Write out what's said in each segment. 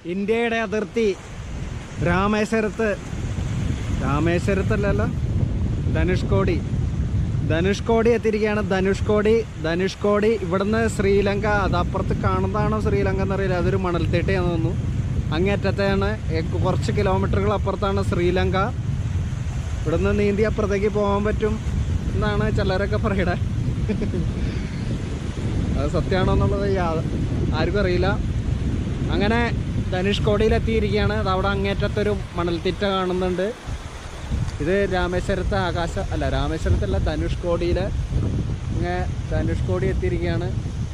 ഇന്ത്യയുടെ അതിർത്തി രാമേശ്വരത്ത് രാമേശ്വരത്തല്ലല്ലോ ധനുഷ്കോടി ധനുഷ്കോടി എത്തിയിരിക്കുകയാണ് ധനുഷ്കോടി ധനുഷ്കോടി ഇവിടുന്ന് ശ്രീലങ്ക അത് അപ്പുറത്ത് കാണുന്നതാണോ ശ്രീലങ്ക എന്നറിയില്ല അതൊരു മണൽത്തിട്ടയാന്ന് തോന്നുന്നു അങ്ങേറ്റത്താണ് ഏ- കുറച്ച് കിലോമീറ്ററുകൾ അപ്പുറത്താണ് ശ്രീലങ്ക ഇവിടുന്ന് നീന്തി അപ്പുറത്തേക്ക് പോകാൻ പറ്റും എന്നാണ് ചിലരൊക്കെ പറയണേ അത് സത്യമാണോ എന്നുള്ളത് യാ- ആർക്കും അറിയില്ല അങ്ങനെ ധനുഷ്കോടിയിൽ എത്തിയിരിക്കുകയാണ് അത് അവിടെ അങ്ങേറ്റത്തൊരു മണൽത്തിറ്റ കാണുന്നുണ്ട് ഇത് രാമേശ്വരത്തെ ആകാശ അല്ല രാമേശ്വരത്തല്ല ധനുഷ്കോടിയിൽ ഇങ്ങനെ ധനുഷ്കോടി എത്തിയിരിക്കുകയാണ്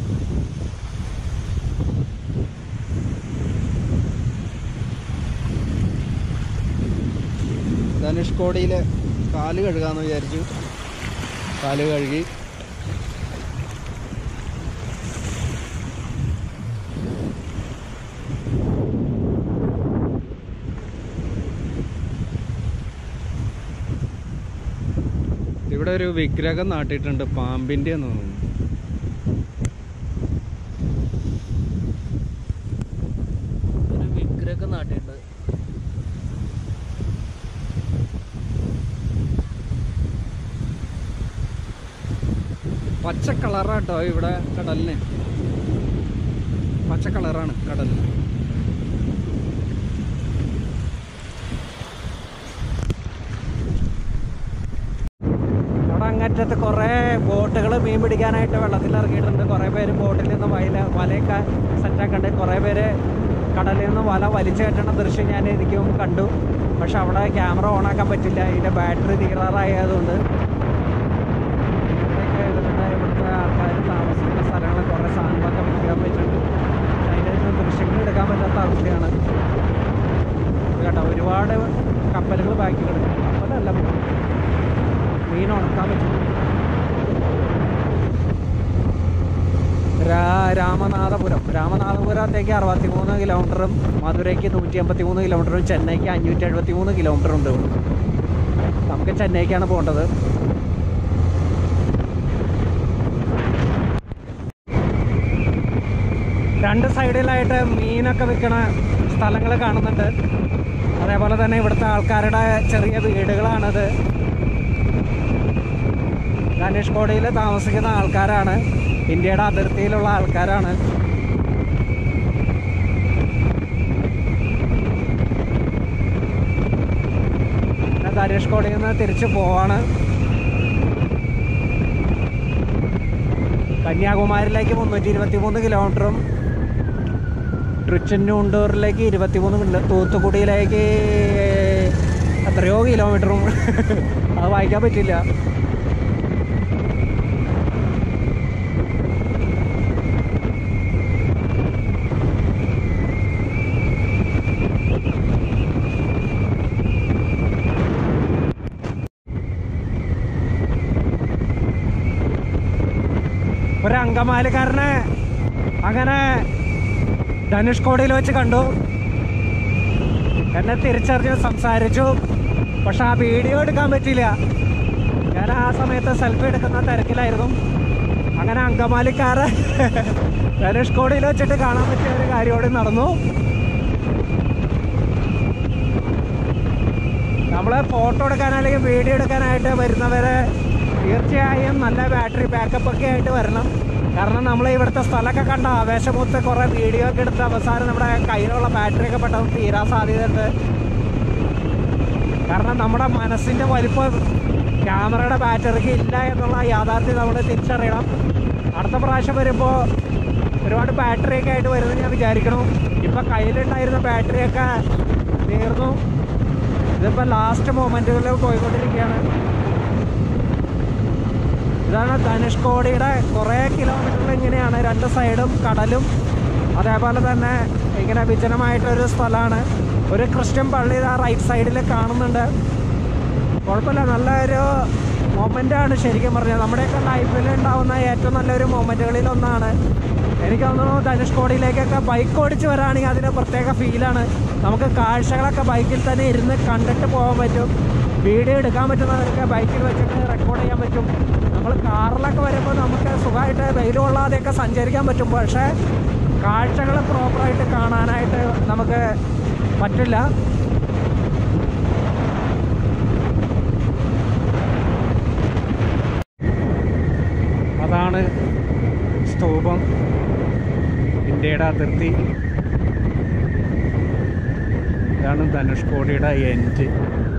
ധനുഷ്കോടിയിൽ കാല് കഴുകാന്ന് വിചാരിച്ചു കാല് കഴുകി ഇവിടെ ഒരു വിഗ്രഹം നാട്ടിയിട്ടുണ്ട് പാമ്പിന്റെ എന്ന് തോന്നുന്നു ഒരു വിഗ്രഹം നാട്ടിയിട്ടുണ്ട് പച്ച കളറാട്ടോ ഇവിടെ കടലിന് പച്ച കളറാണ് കടലിന് അവിടെ അങ്ങറ്റത്ത് കുറേ ബോട്ടുകൾ മീൻ പിടിക്കാനായിട്ട് വെള്ളത്തിൽ ഇറങ്ങിയിട്ടുണ്ട് കുറേ പേര് ബോട്ടിൽ നിന്ന് വയല വലയൊക്കെ സെറ്റാക്കണ്ട് കുറേ പേര് കടലിൽ നിന്ന് വല വലിച്ചു കയറ്റുന്ന ദൃശ്യം ഞാൻ എനിക്കും കണ്ടു പക്ഷെ അവിടെ ക്യാമറ ഓണാക്കാൻ പറ്റില്ല ഇതിൻ്റെ ബാറ്ററി തീരാറായതുകൊണ്ട് ഇവിടെയൊക്കെ ഇതിലുള്ള ഇവിടുത്തെ ആൾക്കാർ താമസിക്കുന്ന സ്ഥലങ്ങൾ കുറേ സാധനങ്ങളൊക്കെ വിൽക്കാൻ പറ്റുന്നുണ്ട് പക്ഷെ അതിൻ്റെ ഒന്നും ദൃശ്യങ്ങൾ എടുക്കാൻ പറ്റാത്ത അവസ്ഥയാണ് ഇത് കേട്ടോ ഒരുപാട് കപ്പലുകൾ ബാക്കി കിടക്കും കപ്പലല്ല മീൻ ഉണക്കാൻ പറ്റും രാ- രാമനാഥപുരം രാമനാഥപുരത്തേക്ക് അറുപത്തി മൂന്ന് കിലോമീറ്ററും മധുരയ്ക്ക് നൂറ്റി എൺപത്തി മൂന്ന് കിലോമീറ്ററും ചെന്നൈക്ക് അഞ്ഞൂറ്റി എഴുപത്തി മൂന്ന് കിലോമീറ്റർ ഉണ്ട് ഇവിടെ നമുക്ക് ചെന്നൈക്കാണ് പോകേണ്ടത് രണ്ട് സൈഡിലായിട്ട് മീനൊക്കെ വിൽക്കണ സ്ഥലങ്ങൾ കാണുന്നുണ്ട് അതേപോലെ തന്നെ ഇവിടുത്തെ ആൾക്കാരുടെ ചെറിയ വീടുകളാണിത് ധനുഷ്കോടിയിൽ താമസിക്കുന്ന ആൾക്കാരാണ് ഇന്ത്യയുടെ അതിർത്തിയിലുള്ള ആൾക്കാരാണ് പിന്നെ ധനുഷ്കോടിയിൽ നിന്ന് തിരിച്ചു പോവാണ് കന്യാകുമാരിയിലേക്ക് മുന്നൂറ്റി ഇരുപത്തി മൂന്ന് കിലോമീറ്ററും ട്രിച്ചന്നൂണ്ടൂരിലേക്ക് ഇരുപത്തിമൂന്ന് കിലോ തൂത്തുക്കുടിയിലേക്ക് എത്രയോ കിലോമീറ്ററും അത് വായിക്കാൻ പറ്റില്ല ഒരു അങ്കമാലിക്കാരനെ അങ്ങനെ ധനുഷ്കോടിയിൽ വെച്ച് കണ്ടു എന്നെ തിരിച്ചറിഞ്ഞ് സംസാരിച്ചു പക്ഷെ ആ വീഡിയോ എടുക്കാൻ പറ്റിയില്ല ഞാൻ ആ സമയത്ത് സെൽഫി എടുക്കുന്ന തിരക്കിലായിരുന്നു അങ്ങനെ അങ്കമാലിക്കാരെ ധനുഷ്കോടിയിൽ വെച്ചിട്ട് കാണാൻ പറ്റിയ ഒരു കാര്യം കൂടി നടന്നു നമ്മൾ ഫോട്ടോ എടുക്കാൻ അല്ലെങ്കിൽ വീഡിയോ എടുക്കാനായിട്ട് വരുന്നവരെ തീർച്ചയായും നല്ല ബാറ്ററി ബാക്കപ്പ് ഒക്കെ ആയിട്ട് വരണം കാരണം നമ്മൾ ഇവിടുത്തെ സ്ഥലമൊക്കെ കണ്ട ആവേശമൊത്ത് കുറേ വീഡിയോ ഒക്കെ എടുത്ത് അവസാനം നമ്മുടെ കയ്യിലുള്ള ബാറ്ററി ഒക്കെ പെട്ടെന്ന് തീരാൻ സാധ്യതയുണ്ട് കാരണം നമ്മുടെ മനസ്സിൻ്റെ വലിപ്പം ക്യാമറയുടെ ബാറ്ററിക്ക് ഇല്ല എന്നുള്ള യാഥാർത്ഥ്യം നമ്മൾ തിരിച്ചറിയണം അടുത്ത പ്രാവശ്യം വരുമ്പോൾ ഒരുപാട് ബാറ്ററിയൊക്കെ ആയിട്ട് വരുമെന്ന് ഞാൻ വിചാരിക്കണം ഇപ്പം കയ്യിലുണ്ടായിരുന്ന ബാറ്ററിയൊക്കെ തീർന്നു ഇതിപ്പോൾ ലാസ്റ്റ് മൊമെൻറ്റുകളിൽ പോയിക്കൊണ്ടിരിക്കുകയാണ് ഇതാണ് ധനുഷ്കോടിയുടെ കുറേ കിലോമീറ്ററിൽ ഇങ്ങനെയാണ് രണ്ട് സൈഡും കടലും അതേപോലെ തന്നെ ഇങ്ങനെ വിജനമായിട്ടൊരു സ്ഥലമാണ് ഒരു ക്രിസ്ത്യൻ പള്ളി ആ റൈറ്റ് സൈഡിൽ കാണുന്നുണ്ട് കുഴപ്പമില്ല നല്ലൊരു മൊമെൻ്റാണ് ശരിക്കും പറഞ്ഞാൽ നമ്മുടെയൊക്കെ ലൈഫിൽ ഉണ്ടാവുന്ന ഏറ്റവും നല്ലൊരു മൊമെൻറ്റുകളിൽ ഒന്നാണ് എനിക്ക് തോന്നുന്നു ധനുഷ്കോടിയിലേക്കൊക്കെ ബൈക്ക് ഓടിച്ച് വരാണെങ്കിൽ അതിന് പ്രത്യേക ഫീലാണ് നമുക്ക് കാഴ്ചകളൊക്കെ ബൈക്കിൽ തന്നെ ഇരുന്ന് കണ്ടിട്ട് പോകാൻ പറ്റും വീഡിയോ എടുക്കാൻ പറ്റുന്നവരൊക്കെ ബൈക്കിൽ വെച്ചിട്ട് റെക്കോർഡ് ചെയ്യാൻ പറ്റും നമ്മൾ കാറിലൊക്കെ വരുമ്പോൾ നമുക്ക് സുഖമായിട്ട് വെയിൽ കൊള്ളാതെയൊക്കെ സഞ്ചരിക്കാൻ പറ്റും പക്ഷേ കാഴ്ചകൾ പ്രോപ്പറായിട്ട് കാണാനായിട്ട് നമുക്ക് പറ്റില്ല അതാണ് സ്തൂപം ഇന്ത്യയുടെ അതിർത്തി ഇതാണ് ധനുഷ്കോടിയുടെ എൻഡ്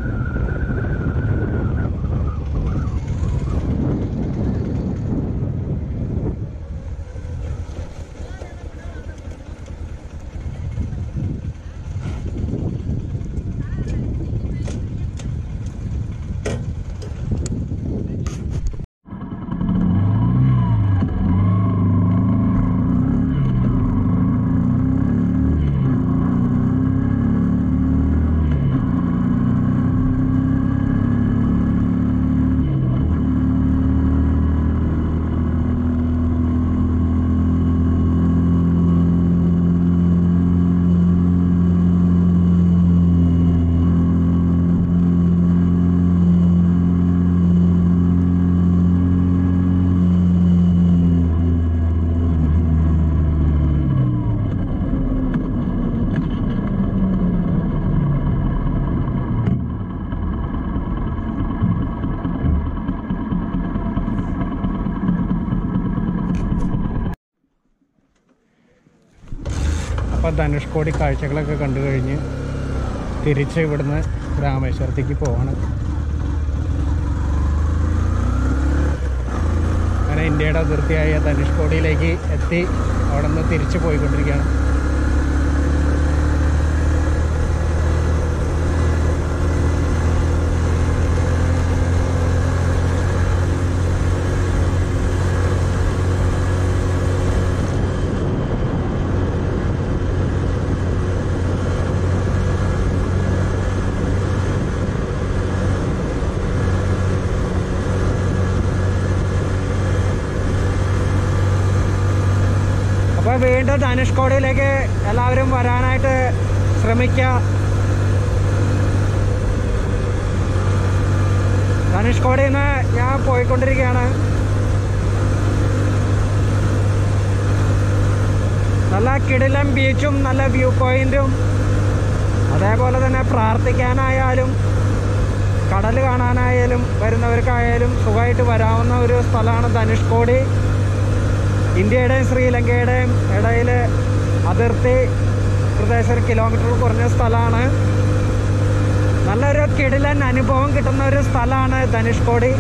അപ്പോൾ ധനുഷ്കോടി കാഴ്ചകളൊക്കെ കണ്ടു കഴിഞ്ഞ് തിരിച്ച് ഇവിടുന്ന് രാമേശ്വരത്തേക്ക് പോവാണ് അങ്ങനെ ഇന്ത്യയുടെ അതിർത്തിയായ ധനുഷ്കോടിയിലേക്ക് എത്തി അവിടെ നിന്ന് തിരിച്ച് പോയിക്കൊണ്ടിരിക്കുകയാണ് അപ്പോൾ വീണ്ടും ധനുഷ്കോടിയിലേക്ക് എല്ലാവരും വരാനായിട്ട് ശ്രമിക്കുക ധനുഷ്കോടിയിൽ നിന്ന് ഞാൻ പോയിക്കൊണ്ടിരിക്കുകയാണ് നല്ല കിടിലം ബീച്ചും നല്ല വ്യൂ പോയിന്റും അതേപോലെ തന്നെ പ്രാർത്ഥിക്കാനായാലും കടൽ കാണാനായാലും വരുന്നവർക്കായാലും സുഖമായിട്ട് വരാവുന്ന ഒരു സ്ഥലമാണ് ധനുഷ്കോടി ഇന്ത്യയുടെയും ശ്രീലങ്കയുടെയും ഇടയിൽ അതിർത്തി പ്രദേശം ഒരു കിലോമീറ്റർ കുറഞ്ഞ സ്ഥലമാണ് നല്ലൊരു കിടിലൻ അനുഭവം കിട്ടുന്ന ഒരു സ്ഥലമാണ് ധനുഷ്കോടി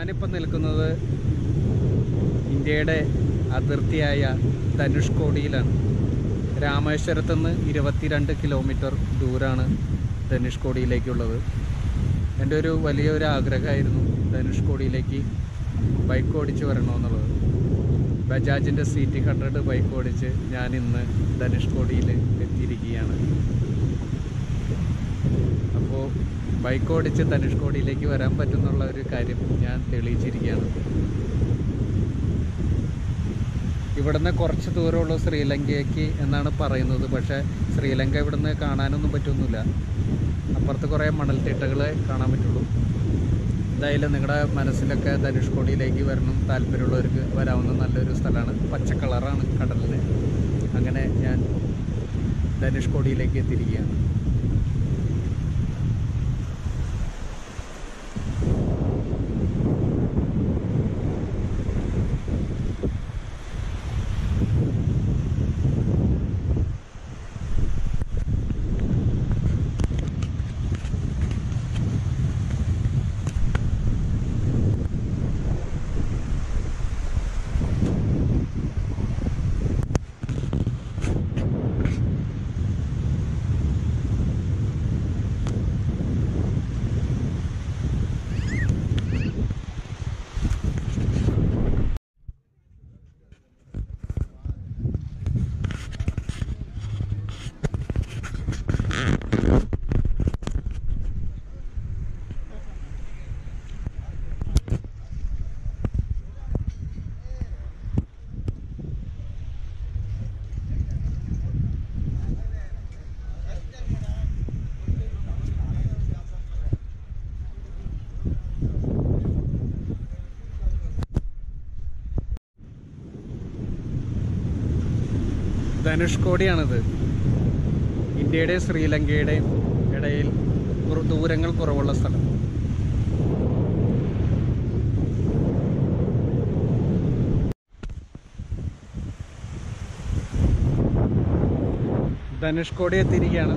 ഞാനിപ്പോൾ നിൽക്കുന്നത് ഇന്ത്യയുടെ അതിർത്തിയായ ധനുഷ്കോടിയിലാണ് രാമേശ്വരത്ത് നിന്ന് ഇരുപത്തിരണ്ട് കിലോമീറ്റർ ദൂരമാണ് ധനുഷ്കോടിയിലേക്കുള്ളത് എൻ്റെ ഒരു വലിയൊരു ആഗ്രഹമായിരുന്നു ധനുഷ്കോടിയിലേക്ക് ബൈക്ക് ഓടിച്ച് വരണമെന്നുള്ളത് ബജാജിൻ്റെ സി ടി ഹൺഡ്രഡ് ബൈക്ക് ഓടിച്ച് ഞാൻ ഇന്ന് ധനുഷ്കോടിയിൽ എത്തിയിരിക്കുകയാണ് അപ്പോൾ ബൈക്ക് ഓടിച്ച് ധനുഷ്കോടിയിലേക്ക് വരാൻ പറ്റുന്നുള്ള ഒരു കാര്യം ഞാൻ തെളിയിച്ചിരിക്കുകയാണ് ഇവിടുന്ന് കുറച്ച് ദൂരമുള്ളൂ ശ്രീലങ്കയ്ക്ക് എന്നാണ് പറയുന്നത് പക്ഷേ ശ്രീലങ്ക ഇവിടുന്ന് കാണാനൊന്നും പറ്റൊന്നുമില്ല അപ്പുറത്ത് കുറേ മണൽത്തിട്ടകൾ കാണാൻ പറ്റുള്ളൂ എന്തായാലും നിങ്ങളുടെ മനസ്സിലൊക്കെ ധനുഷ്കോടിയിലേക്ക് വരണം താല്പര്യമുള്ളവർക്ക് വരാവുന്ന നല്ലൊരു സ്ഥലമാണ് പച്ച കളറാണ് കടലിന് അങ്ങനെ ഞാൻ ധനുഷ്കോടിയിലേക്ക് എത്തിയിരിക്കുകയാണ് ധനുഷ്കോടിയാണിത് ഇന്ത്യയുടെയും ശ്രീലങ്കയുടെയും ഇടയിൽ കുറ- ദൂരങ്ങൾ കുറവുള്ള സ്ഥലം ധനുഷ്കോടി എത്തിയിരിക്കുകയാണ്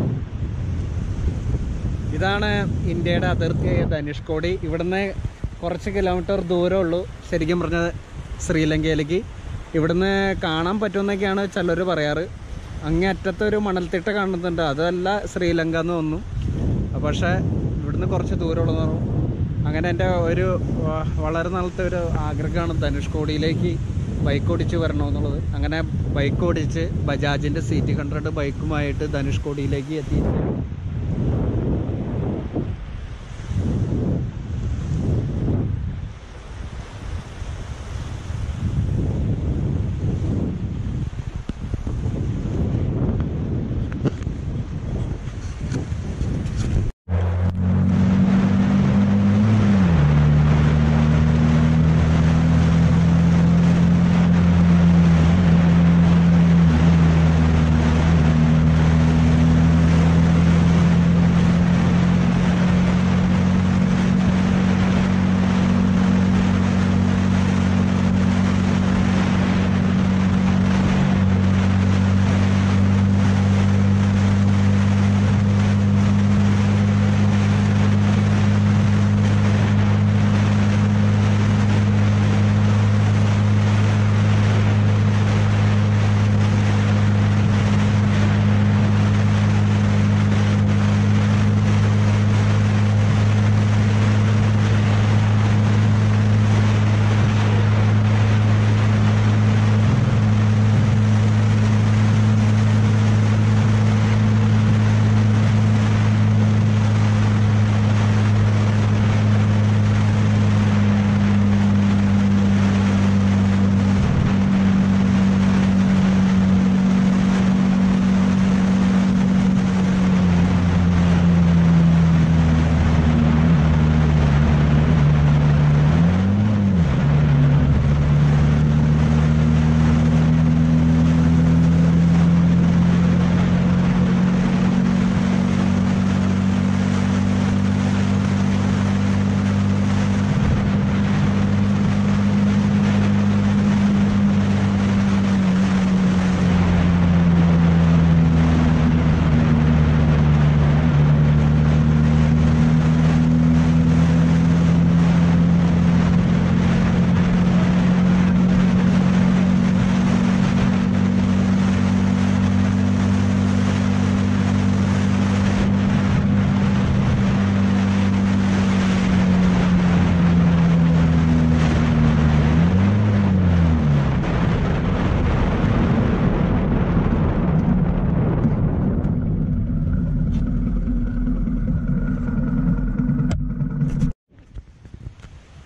ഇതാണ് ഇന്ത്യയുടെ അതിർത്തിയായ ധനുഷ്കോടി ഇവിടുന്ന് കുറച്ച് കിലോമീറ്റർ ദൂരമുള്ളൂ ശരിക്കും പറഞ്ഞത് ശ്രീലങ്കയിലേക്ക് ഇവിടുന്ന് കാണാൻ പറ്റുമെന്നൊക്കെയാണ് ചിലർ പറയാറ് അങ്ങേ അറ്റത്തെ ഒരു മണൽത്തിട്ട കാണുന്നുണ്ട് അതല്ല ശ്രീലങ്ക എന്ന് തോന്നുന്നു പക്ഷേ ഇവിടുന്ന് കുറച്ച് ദൂരമുള്ളതെന്ന് പറഞ്ഞു അങ്ങനെ എൻ്റെ ഒരു വ- വളരെ നാളത്തെ ഒരു ആഗ്രഹമാണ് ധനുഷ്കോടിയിലേക്ക് ബൈക്ക് ഓടിച്ച് വരണമെന്നുള്ളത് അങ്ങനെ ബൈക്ക് ഓടിച്ച് ബജാജിൻ്റെ സീറ്റ് ഹൺഡ്രഡ് ബൈക്കുമായിട്ട് ധനുഷ്കോടിയിലേക്ക് എത്തിയിരിക്കുകയാണ്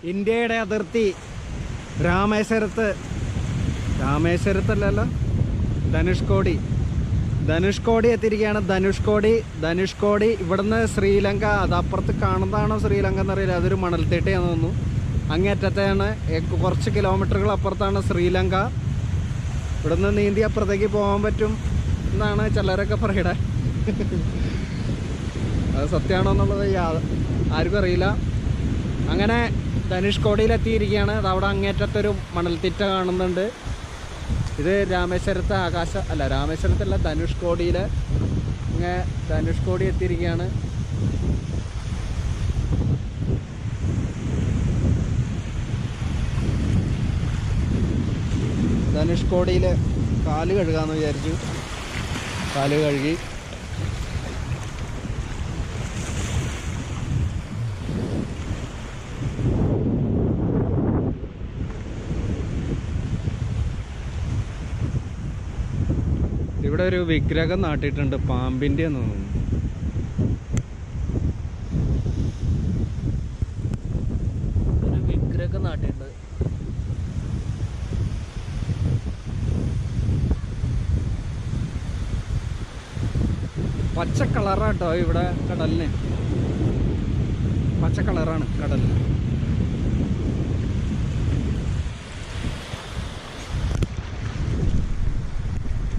ഇന്ത്യയുടെ അതിർത്തി രാമേശ്വരത്ത് രാമേശ്വരത്തല്ലല്ലോ ധനുഷ്കോടി ധനുഷ്കോടി എത്തിയിരിക്കുകയാണ് ധനുഷ്കോടി ധനുഷ്കോടി ഇവിടുന്ന് ശ്രീലങ്ക അത് അപ്പുറത്ത് കാണുന്നതാണോ ശ്രീലങ്ക എന്നറിയില്ല അതൊരു മണൽത്തിട്ടയാന്ന് തോന്നുന്നു അങ്ങേറ്റത്തെയാണ് ഏ- കുറച്ച് കിലോമീറ്ററുകൾ അപ്പുറത്താണ് ശ്രീലങ്ക ഇവിടുന്ന് നീന്തി അപ്പുറത്തേക്ക് പോകാൻ പറ്റും എന്നാണ് ചിലരൊക്കെ പറയണേ അത് സത്യമാണോ എന്നുള്ളത് യാ- ആർക്കും അറിയില്ല അങ്ങനെ ധനുഷ്കോടിയിൽ എത്തിയിരിക്കുകയാണ് അത് അവിടെ അങ്ങേറ്റത്തൊരു മണൽത്തിറ്റ കാണുന്നുണ്ട് ഇത് രാമേശ്വരത്തെ ആകാശ അല്ല രാമേശ്വരത്തല്ല ധനുഷ്കോടിയിൽ ഇങ്ങനെ ധനുഷ്കോടി എത്തിയിരിക്കുകയാണ് ധനുഷ്കോടിയിൽ കാല് കഴുകാന്ന് വിചാരിച്ചു കാല് കഴുകി ഇവിടെ ഒരു വിഗ്രഹം നാട്ടിയിട്ടുണ്ട് പാമ്പിന്റെ എന്ന് തോന്നുന്നു ഒരു വിഗ്രഹം നാട്ടിയിട്ടുണ്ട് പച്ച കളറാട്ടോ ഇവിടെ കടലിന് പച്ച കളറാണ് കടലിന്